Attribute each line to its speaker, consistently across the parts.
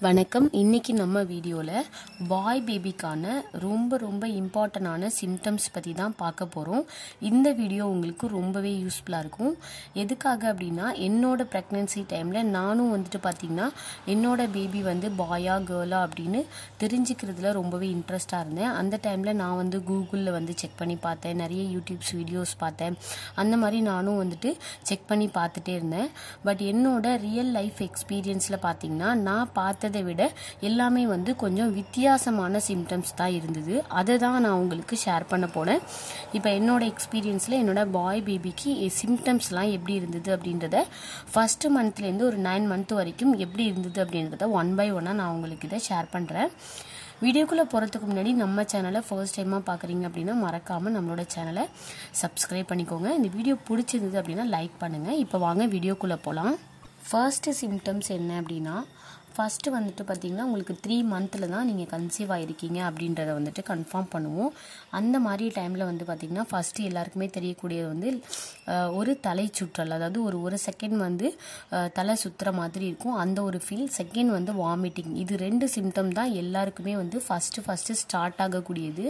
Speaker 1: வணக்கம் இன்னைக்கு நம்ம வீடியோவில் பாய் பேபிக்கான ரொம்ப ரொம்ப இம்பார்ட்டண்டான சிம்டம்ஸ் பற்றி தான் பார்க்க போகிறோம் இந்த வீடியோ உங்களுக்கு ரொம்பவே யூஸ்ஃபுல்லாக இருக்கும் எதுக்காக அப்படின்னா என்னோட ப்ரெக்னென்சி டைமில் நானும் வந்துட்டு பார்த்திங்கன்னா என்னோட பேபி வந்து பாயா கேர்ளா அப்படின்னு தெரிஞ்சுக்கிறதுல ரொம்பவே இன்ட்ரெஸ்டாக இருந்தேன் அந்த டைமில் நான் வந்து கூகுளில் வந்து செக் பண்ணி பார்த்தேன் நிறைய யூடியூப்ஸ் வீடியோஸ் பார்த்தேன் அந்த மாதிரி நானும் வந்துட்டு செக் பண்ணி பார்த்துட்டே இருந்தேன் பட் என்னோட ரியல் லைஃப் எக்ஸ்பீரியன்ஸில் பார்த்தீங்கன்னா நான் பார்த்ததை விட எல்லாமே வந்து கொஞ்சம் வித்தியாசமான சிம்டம்ஸ் தான் இருந்தது அதை தான் நான் உங்களுக்கு ஷேர் பண்ண போனேன் இப்போ என்னோட எக்ஸ்பீரியன்ஸில் என்னோட பாய் பேபிக்கு சிம்டம்ஸ்லாம் எப்படி இருந்தது அப்படின்றத ஃபஸ்ட்டு மந்த்லேருந்து ஒரு நைன் மந்த் வரைக்கும் எப்படி இருந்தது அப்படின்றத ஒன் பை ஒன்னாக நான் உங்களுக்கு இதை ஷேர் பண்ணுறேன் வீடியோக்குள்ளே போகிறதுக்கு முன்னாடி நம்ம சேனலை ஃபர்ஸ்ட் டைமாக பார்க்குறீங்க அப்படின்னா மறக்காமல் நம்மளோட சேனலை சப்ஸ்கிரைப் பண்ணிக்கோங்க இந்த வீடியோ பிடிச்சிருந்தது அப்படின்னா லைக் பண்ணுங்கள் இப்போ வாங்க வீடியோக்குள்ளே போகலாம் ஃபர்ஸ்ட்டு சிம்டம்ஸ் என்ன அப்படின்னா ஃபஸ்ட்டு வந்துட்டு பார்த்திங்கன்னா உங்களுக்கு த்ரீ மந்தில் தான் நீங்கள் கன்சீவ் ஆகிருக்கீங்க அப்படின்றத வந்துட்டு கன்ஃபார்ம் பண்ணுவோம் அந்த மாதிரி டைமில் வந்து பார்த்திங்கன்னா ஃபஸ்ட்டு எல்லாருக்குமே தெரியக்கூடியது வந்து ஒரு தலை சுற்றல் அதாவது ஒரு ஒரு செகண்ட் வந்து தலை சுற்றுற மாதிரி இருக்கும் அந்த ஒரு ஃபீல் செகண்ட் வந்து வாமிட்டிங் இது ரெண்டு சிம்டம் தான் எல்லாருக்குமே வந்து ஃபஸ்ட்டு ஃபஸ்ட்டு ஸ்டார்ட் ஆகக்கூடியது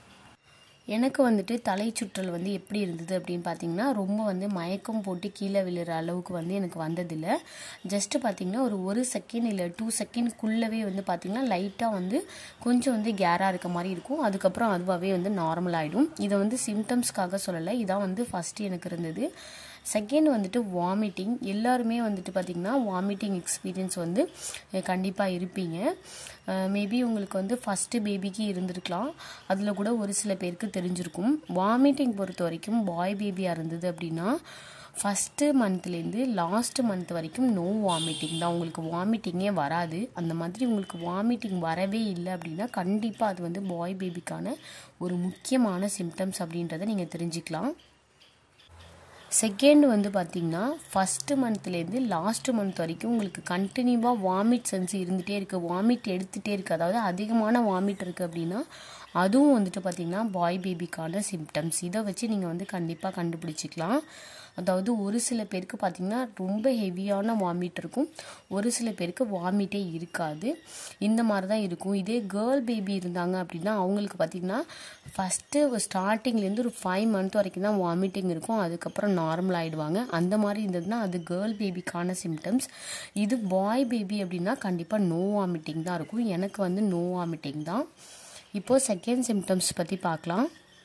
Speaker 1: எனக்கு வந்துட்டு தலை சுற்றல் வந்து எப்படி இருந்தது அப்படின்னு பார்த்தீங்கன்னா ரொம்ப வந்து மயக்கம் போட்டு கீழே விழுற அளவுக்கு வந்து எனக்கு வந்ததில்லை ஜஸ்ட்டு பார்த்தீங்கன்னா ஒரு ஒரு செகண்ட் இல்லை டூ செகண்ட்குள்ளவே வந்து பார்த்தீங்கன்னா லைட்டாக வந்து கொஞ்சம் வந்து கேராக இருக்க மாதிரி இருக்கும் அதுக்கப்புறம் அதுவாகவே வந்து நார்மல் ஆகிடும் இதை வந்து சிம்டம்ஸ்க்காக சொல்லலை இதான் வந்து ஃபஸ்ட்டு எனக்கு இருந்தது செகண்ட் வந்துட்டு வாமிட்டிங் எல்லாருமே வந்துட்டு பார்த்திங்கன்னா வாமிட்டிங் எக்ஸ்பீரியன்ஸ் வந்து கண்டிப்பாக இருப்பீங்க மேபி உங்களுக்கு வந்து ஃபஸ்ட்டு பேபிக்கு இருந்திருக்கலாம் அதில் கூட ஒரு சில பேருக்கு தெரிஞ்சிருக்கும் வாமிட்டிங் பொறுத்த வரைக்கும் பாய் பேபியாக இருந்தது அப்படின்னா ஃபஸ்ட்டு மந்த்லேருந்து லாஸ்ட் மந்த் வரைக்கும் நோ வாமிட்டிங் தான் உங்களுக்கு வாமிட்டிங்கே வராது அந்த மாதிரி உங்களுக்கு வாமிட்டிங் வரவே இல்லை அப்படின்னா கண்டிப்பாக அது வந்து பாய் பேபிக்கான ஒரு முக்கியமான சிம்டம்ஸ் அப்படின்றத நீங்கள் தெரிஞ்சுக்கலாம் செகண்ட் வந்து பார்த்திங்கன்னா ஃபஸ்ட்டு மந்த்லேருந்து லாஸ்ட்டு மந்த் வரைக்கும் உங்களுக்கு கண்டினியூவாக வாமிட் சென்ஸ் இருந்துகிட்டே இருக்குது வாமிட் எடுத்துகிட்டே இருக்குது அதாவது அதிகமான வாமிட் இருக்குது அப்படின்னா அதுவும் வந்துட்டு பார்த்திங்கன்னா பாய் பேபிக்கான சிம்டம்ஸ் இதை வச்சு நீங்கள் வந்து கண்டிப்பாக கண்டுபிடிச்சிக்கலாம் அதாவது ஒரு சில பேருக்கு பார்த்திங்கன்னா ரொம்ப ஹெவியான வாமிட் இருக்கும் ஒரு சில பேருக்கு வாமிட்டே இருக்காது இந்த மாதிரி தான் இருக்கும் இதே கேர்ள் பேபி இருந்தாங்க அப்படின்னா அவங்களுக்கு பார்த்திங்கன்னா ஃபஸ்ட்டு ஸ்டார்டிங்லேருந்து ஒரு ஃபைவ் மந்த் வரைக்கும் தான் வாமிட்டிங் இருக்கும் அதுக்கப்புறம் நார்மல் ஆகிடுவாங்க அந்த மாதிரி இருந்ததுன்னா அது கேர்ள் பேபிக்கான சிம்டம்ஸ் இது பாய் பேபி அப்படின்னா கண்டிப்பாக நோ வாமிட்டிங் தான் இருக்கும் எனக்கு வந்து நோ வாமிட்டிங் தான் இப்போது செகண்ட் சிம்டம்ஸ் பற்றி பார்க்கலாம்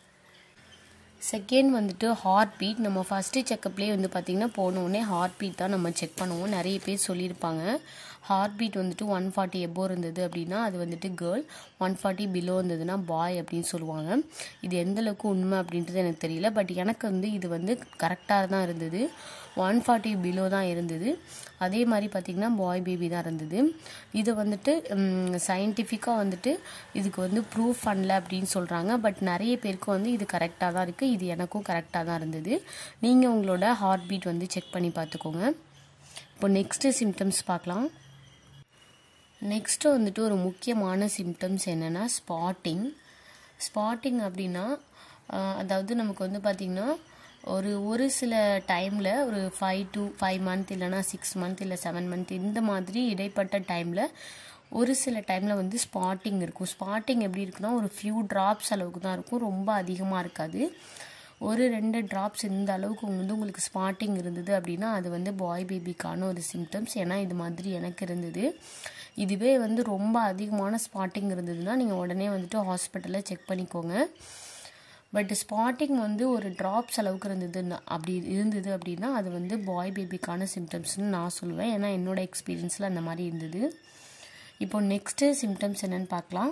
Speaker 1: செகண்ட் வந்துட்டு ஹார்ட் பீட் நம்ம ஃபஸ்ட்டு செக்கப்லேயே வந்து பார்த்திங்கன்னா போனோடனே ஹார்ட் பீட் தான் நம்ம செக் பண்ணுவோம் நிறைய பேர் சொல்லியிருப்பாங்க ஹார்ட் பீட் வந்துட்டு ஒன் ஃபார்ட்டி எபோ இருந்தது அப்படின்னா அது வந்துட்டு கேர்ள் ஒன் ஃபார்ட்டி பிலோ இருந்ததுன்னா பாய் அப்படின்னு சொல்லுவாங்க இது எந்த அளவுக்கு உண்மை அப்படின்றது எனக்கு தெரியல பட் எனக்கு வந்து இது வந்து கரெக்டாக தான் இருந்தது ஒன் ஃபார்ட்டி பிலோ தான் இருந்தது அதே மாதிரி பார்த்திங்கன்னா பாய் பேபி தான் இருந்தது இதை வந்துட்டு சயின்டிஃபிக்காக வந்துட்டு இதுக்கு வந்து ப்ரூவ் பண்ணல அப்படின்னு சொல்கிறாங்க பட் நிறைய பேருக்கு வந்து இது கரெக்டாக தான் இருக்குது இது எனக்கும் கரெக்டாக தான் இருந்தது நீங்கள் உங்களோட ஹார்ட் பீட் வந்து செக் பண்ணி பார்த்துக்கோங்க இப்போ நெக்ஸ்ட்டு சிம்டம்ஸ் பார்க்கலாம் நெக்ஸ்ட்டு வந்துட்டு ஒரு முக்கியமான சிம்டம்ஸ் என்னென்னா ஸ்பாட்டிங் ஸ்பாட்டிங் அப்படின்னா அதாவது நமக்கு வந்து பார்த்திங்கன்னா ஒரு ஒரு சில டைமில் ஒரு ஃபைவ் டு ஃபைவ் மந்த் இல்லைனா சிக்ஸ் மந்த் இல்லை செவன் மந்த் இந்த மாதிரி இடைப்பட்ட டைமில் ஒரு சில டைமில் வந்து ஸ்பாட்டிங் இருக்கும் ஸ்பாட்டிங் எப்படி இருக்குன்னா ஒரு ஃபியூ ட்ராப்ஸ் அளவுக்கு தான் இருக்கும் ரொம்ப அதிகமாக இருக்காது ஒரு ரெண்டு ட்ராப்ஸ் இந்த அளவுக்கு வந்து உங்களுக்கு ஸ்பாட்டிங் இருந்தது அப்படின்னா அது வந்து பாய் பேபிக்கான ஒரு சிம்டம்ஸ் ஏன்னா இது மாதிரி எனக்கு இருந்தது இதுவே வந்து ரொம்ப அதிகமான ஸ்பாட்டிங் இருந்ததுன்னா நீங்கள் உடனே வந்துட்டு ஹாஸ்பிட்டலில் செக் பண்ணிக்கோங்க பட் ஸ்பாட்டிங் வந்து ஒரு ட்ராப்ஸ் அளவுக்கு இருந்தது அப்படி இருந்தது அப்படின்னா அது வந்து பாய் பேபிக்கான சிம்டம்ஸ்னு நான் சொல்லுவேன் ஏன்னா என்னோடய எக்ஸ்பீரியன்ஸில் அந்த மாதிரி இருந்தது இப்போ நெக்ஸ்ட்டு சிம்டம்ஸ் என்னென்னு பார்க்கலாம்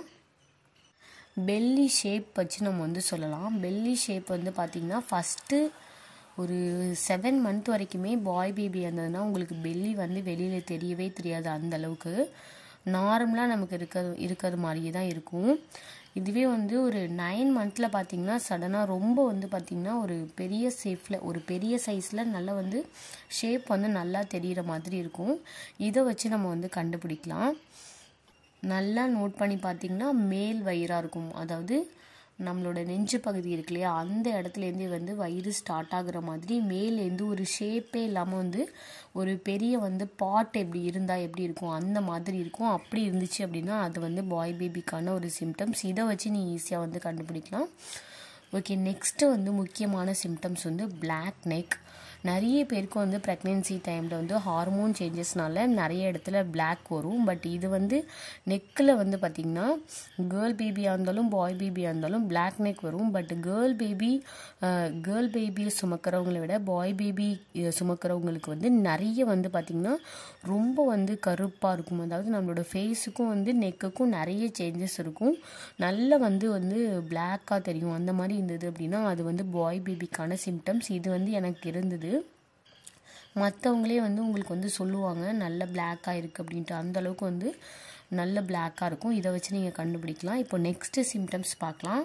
Speaker 1: பெல்லி ஷேப் வச்சு நம்ம வந்து சொல்லலாம் பெல்லி ஷேப் வந்து பார்த்திங்கன்னா ஃபஸ்ட்டு ஒரு செவன் மந்த் வரைக்குமே பாய் பேபி இருந்ததுன்னா உங்களுக்கு பெல்லி வந்து வெளியில் தெரியவே தெரியாது அந்த அளவுக்கு நார்மலாக நமக்கு இருக்கிறது இருக்கிறது மாதிரியே தான் இருக்கும் இதுவே வந்து ஒரு நைன் மந்தில் பார்த்திங்கன்னா சடனாக ரொம்ப வந்து பார்த்திங்கன்னா ஒரு பெரிய ஷேப்பில் ஒரு பெரிய சைஸில் நல்லா வந்து ஷேப் வந்து நல்லா தெரிகிற மாதிரி இருக்கும் இதை வச்சு நம்ம வந்து கண்டுபிடிக்கலாம் நல்லா நோட் பண்ணி பார்த்திங்கன்னா மேல் வயிறாக இருக்கும் அதாவது நம்மளோட நெஞ்சு பகுதி இருக்கு இல்லையா அந்த இடத்துலேருந்து வந்து வயிறு ஸ்டார்ட் ஆகுற மாதிரி மேலேருந்து ஒரு ஷேப்பே இல்லாமல் வந்து ஒரு பெரிய வந்து பாட் எப்படி இருந்தால் எப்படி இருக்கும் அந்த மாதிரி இருக்கும் அப்படி இருந்துச்சு அப்படின்னா அது வந்து பாய் பேபிக்கான ஒரு சிம்டம்ஸ் இதை வச்சு நீ ஈஸியாக வந்து கண்டுபிடிக்கலாம் ஓகே நெக்ஸ்ட்டு வந்து முக்கியமான சிம்டம்ஸ் வந்து பிளாக் நெக் நிறைய பேருக்கு வந்து ப்ரெக்னென்சி டைமில் வந்து ஹார்மோன் சேஞ்சஸ்னால நிறைய இடத்துல பிளாக் வரும் பட் இது வந்து நெக்கில் வந்து பார்த்திங்கன்னா கேர்ள் பேபியாக இருந்தாலும் பாய் பேபியாக இருந்தாலும் பிளாக் நெக் வரும் பட் கேர்ள் பேபி கேர்ள் பேபியை சுமக்கிறவங்களை விட பாய் பேபி சுமக்கிறவங்களுக்கு வந்து நிறைய வந்து பார்த்திங்கன்னா ரொம்ப வந்து கருப்பாக இருக்கும் அதாவது நம்மளோட ஃபேஸுக்கும் வந்து நெக்குக்கும் நிறைய சேஞ்சஸ் இருக்கும் நல்ல வந்து வந்து பிளாக்காக தெரியும் அந்த மாதிரி இருந்தது அப்படின்னா அது வந்து பாய் பேபிக்கான சிம்டம்ஸ் இது வந்து எனக்கு இருந்தது மற்றவங்களே வந்து உங்களுக்கு வந்து சொல்லுவாங்க நல்ல பிளாக்காக இருக்குது அப்படின்ட்டு அந்தளவுக்கு வந்து நல்ல பிளாக்காக இருக்கும் இதை வச்சு நீங்கள் கண்டுபிடிக்கலாம் இப்போ நெக்ஸ்ட்டு சிம்டம்ஸ் பார்க்கலாம்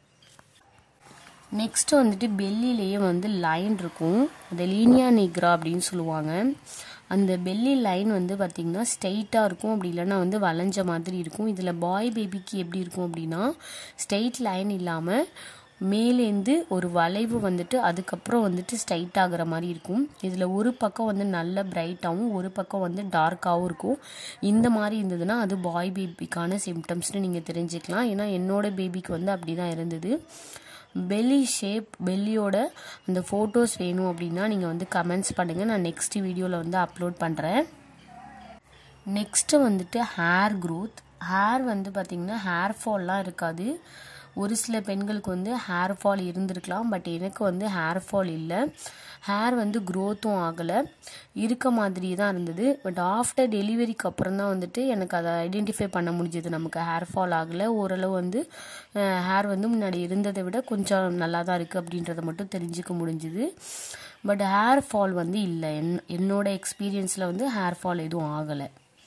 Speaker 1: நெக்ஸ்ட்டு வந்துட்டு பெல்லிலேயே வந்து லைன் இருக்கும் அது லீனியா நிக்ரா அப்படின்னு சொல்லுவாங்க அந்த பெல்லி லைன் வந்து பார்த்திங்கன்னா ஸ்ட்ரெயிட்டாக இருக்கும் அப்படி இல்லைன்னா வந்து வளைஞ்ச மாதிரி இருக்கும் இதில் பாய் பேபிக்கு எப்படி இருக்கும் அப்படின்னா ஸ்ட்ரெயிட் லைன் இல்லாமல் மேலேருந்து ஒரு வளைவு வந்துட்டு அதுக்கப்புறம் வந்துட்டு ஸ்ட்ரைட் ஆகிற மாதிரி இருக்கும் இதில் ஒரு பக்கம் வந்து நல்ல பிரைட்டாகவும் ஒரு பக்கம் வந்து டார்க்காகவும் இருக்கும் இந்த மாதிரி இருந்ததுன்னா அது பாய் பேபிக்கான சிம்டம்ஸ்னு நீங்கள் தெரிஞ்சுக்கலாம் ஏன்னா என்னோடய பேபிக்கு வந்து அப்படி தான் இருந்தது பெல்லி ஷேப் பெல்லியோட அந்த ஃபோட்டோஸ் வேணும் அப்படின்னா நீங்கள் வந்து கமெண்ட்ஸ் பண்ணுங்கள் நான் நெக்ஸ்ட் வீடியோவில் வந்து அப்லோட் பண்ணுறேன் நெக்ஸ்ட்டு வந்துட்டு ஹேர் க்ரோத் ஹேர் வந்து பார்த்திங்கன்னா ஹேர் ஃபால்லாம் இருக்காது ஒரு சில பெண்களுக்கு வந்து ஹேர் ஃபால் இருந்திருக்கலாம் பட் எனக்கு வந்து ஹேர் ஃபால் இல்லை ஹேர் வந்து க்ரோத்தும் ஆகலை இருக்க மாதிரி தான் இருந்தது பட் ஆஃப்டர் டெலிவரிக்கு அப்புறம் தான் வந்துட்டு எனக்கு அதை ஐடென்டிஃபை பண்ண முடிஞ்சது நமக்கு ஹேர் ஃபால் ஆகலை ஓரளவு வந்து ஹேர் வந்து முன்னாடி இருந்ததை விட கொஞ்சம் நல்லா தான் இருக்குது அப்படின்றத மட்டும் தெரிஞ்சுக்க முடிஞ்சுது பட் ஹேர் ஃபால் வந்து இல்லை என் என்னோட எக்ஸ்பீரியன்ஸில் வந்து ஹேர் ஃபால் எதுவும் ஆகலை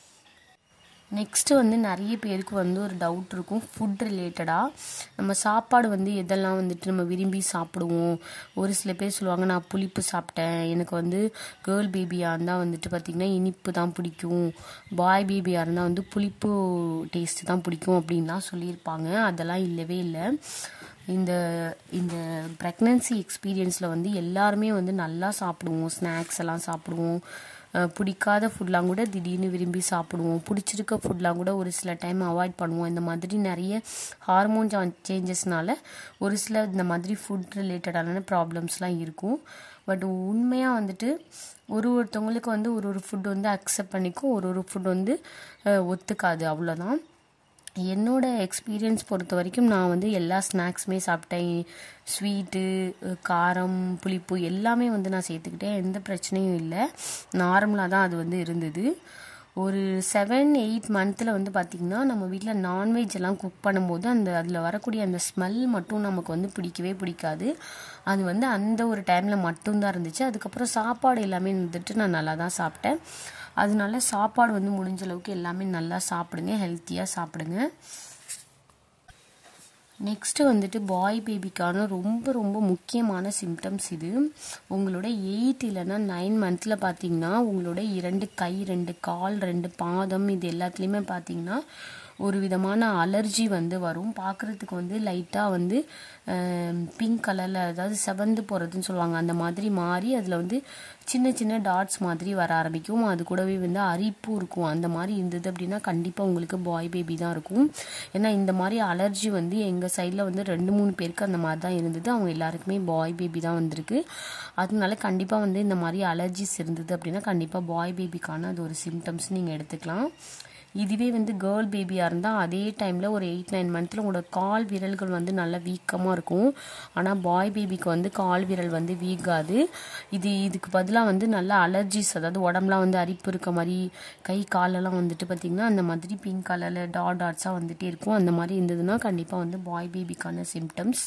Speaker 1: நெக்ஸ்ட்டு வந்து நிறைய பேருக்கு வந்து ஒரு டவுட் இருக்கும் ஃபுட் ரிலேட்டடாக நம்ம சாப்பாடு வந்து எதெல்லாம் வந்துட்டு நம்ம விரும்பி சாப்பிடுவோம் ஒரு சில பேர் சொல்லுவாங்க நான் புளிப்பு சாப்பிட்டேன் எனக்கு வந்து கேர்ள் பேபியாக இருந்தால் வந்துட்டு பார்த்திங்கன்னா இனிப்பு தான் பிடிக்கும் பாய் பேபியாக இருந்தால் வந்து புளிப்பு டேஸ்ட்டு தான் பிடிக்கும் அப்படின்லாம் சொல்லியிருப்பாங்க அதெல்லாம் இல்லவே இல்லை இந்த இந்த ப்ரெக்னன்சி எக்ஸ்பீரியன்ஸில் வந்து எல்லாருமே வந்து நல்லா சாப்பிடுவோம் ஸ்நாக்ஸ் எல்லாம் சாப்பிடுவோம் பிடிக்காத ஃபுட்லாம் கூட திடீர்னு விரும்பி சாப்பிடுவோம் பிடிச்சிருக்க ஃபுட்லாம் கூட ஒரு சில டைம் அவாய்ட் பண்ணுவோம் இந்த மாதிரி நிறைய ஹார்மோன் சேஞ்சஸ்னால ஒரு சில இந்த மாதிரி ஃபுட் ரிலேட்டடான ப்ராப்ளம்ஸ்லாம் இருக்கும் பட் உண்மையாக வந்துட்டு ஒரு ஒருத்தவங்களுக்கு வந்து ஒரு ஒரு ஃபுட் வந்து அக்செப்ட் பண்ணிக்கும் ஒரு ஒரு ஃபுட் வந்து ஒத்துக்காது அவ்வளோதான் என்னோட எக்ஸ்பீரியன்ஸ் பொறுத்த வரைக்கும் நான் வந்து எல்லா ஸ்நாக்ஸுமே சாப்பிட்டேன் ஸ்வீட்டு காரம் புளிப்பு எல்லாமே வந்து நான் சேர்த்துக்கிட்டேன் எந்த பிரச்சனையும் இல்லை நார்மலாக தான் அது வந்து இருந்தது ஒரு செவன் எயிட் மந்த்தில் வந்து பார்த்திங்கன்னா நம்ம வீட்டில் நான்வெஜ் எல்லாம் குக் பண்ணும்போது அந்த அதில் வரக்கூடிய அந்த ஸ்மெல் மட்டும் நமக்கு வந்து பிடிக்கவே பிடிக்காது அது வந்து அந்த ஒரு டைமில் மட்டும்தான் இருந்துச்சு அதுக்கப்புறம் சாப்பாடு எல்லாமே வந்துட்டு நான் நல்லா தான் சாப்பிட்டேன் அதனால சாப்பாடு வந்து முடிஞ்ச அளவுக்கு எல்லாமே நல்லா சாப்பிடுங்க ஹெல்த்தியாக சாப்பிடுங்க நெக்ஸ்ட்டு வந்துட்டு பாய் பேபிக்கான ரொம்ப ரொம்ப முக்கியமான சிம்டம்ஸ் இது உங்களோட எயிட் இல்லைன்னா நைன் மந்தில் பார்த்தீங்கன்னா உங்களோட இரண்டு கை ரெண்டு கால் ரெண்டு பாதம் இது எல்லாத்துலேயுமே பார்த்தீங்கன்னா ஒரு விதமான அலர்ஜி வந்து வரும் பார்க்குறதுக்கு வந்து லைட்டாக வந்து பிங்க் கலரில் அதாவது செவந்து போகிறதுன்னு சொல்லுவாங்க அந்த மாதிரி மாறி அதில் வந்து சின்ன சின்ன டாட்ஸ் மாதிரி வர ஆரம்பிக்கும் அது கூடவே வந்து அரிப்பு இருக்கும் அந்த மாதிரி இருந்தது அப்படின்னா கண்டிப்பாக உங்களுக்கு பாய் பேபி தான் இருக்கும் ஏன்னா இந்த மாதிரி அலர்ஜி வந்து எங்கள் சைடில் வந்து ரெண்டு மூணு பேருக்கு அந்த மாதிரி தான் இருந்தது அவங்க எல்லாருக்குமே பாய் பேபி தான் வந்திருக்கு அதனால கண்டிப்பாக வந்து இந்த மாதிரி அலர்ஜிஸ் இருந்தது அப்படின்னா கண்டிப்பாக பாய் பேபிக்கான அது ஒரு சிம்டம்ஸ் நீங்கள் எடுத்துக்கலாம் இதுவே வந்து கேர்ள் பேபியாக இருந்தால் அதே டைமில் ஒரு எயிட் நைன் மந்த்தில் உங்களோட கால் விரல்கள் வந்து நல்லா வீக்கமாக இருக்கும் ஆனால் பாய் பேபிக்கு வந்து கால் விரல் வந்து வீக்காது இது இதுக்கு பதிலாக வந்து நல்லா அலர்ஜிஸ் அதாவது உடம்புலாம் வந்து அரிப்பு இருக்க மாதிரி கை காலெல்லாம் வந்துட்டு பார்த்திங்கன்னா அந்த மாதிரி பிங்க் கலரில் டாட் டாட்ஸாக வந்துகிட்டே இருக்கும் அந்த மாதிரி இருந்ததுன்னா கண்டிப்பாக வந்து பாய் பேபிக்கான சிம்டம்ஸ்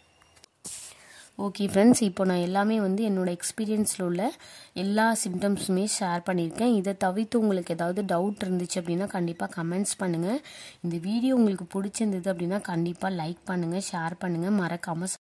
Speaker 1: ஓகே ஃப்ரெண்ட்ஸ் இப்போ நான் எல்லாமே வந்து என்னோட எக்ஸ்பீரியன்ஸில் உள்ள எல்லா சிம்டம்ஸுமே ஷேர் பண்ணியிருக்கேன் இதை தவிர்த்து உங்களுக்கு ஏதாவது டவுட் இருந்துச்சு அப்படின்னா கண்டிப்பாக கமெண்ட்ஸ் பண்ணுங்கள் இந்த வீடியோ உங்களுக்கு பிடிச்சிருந்தது அப்படின்னா கண்டிப்பாக லைக் பண்ணுங்கள் ஷேர் பண்ணுங்கள் மறக்காமல்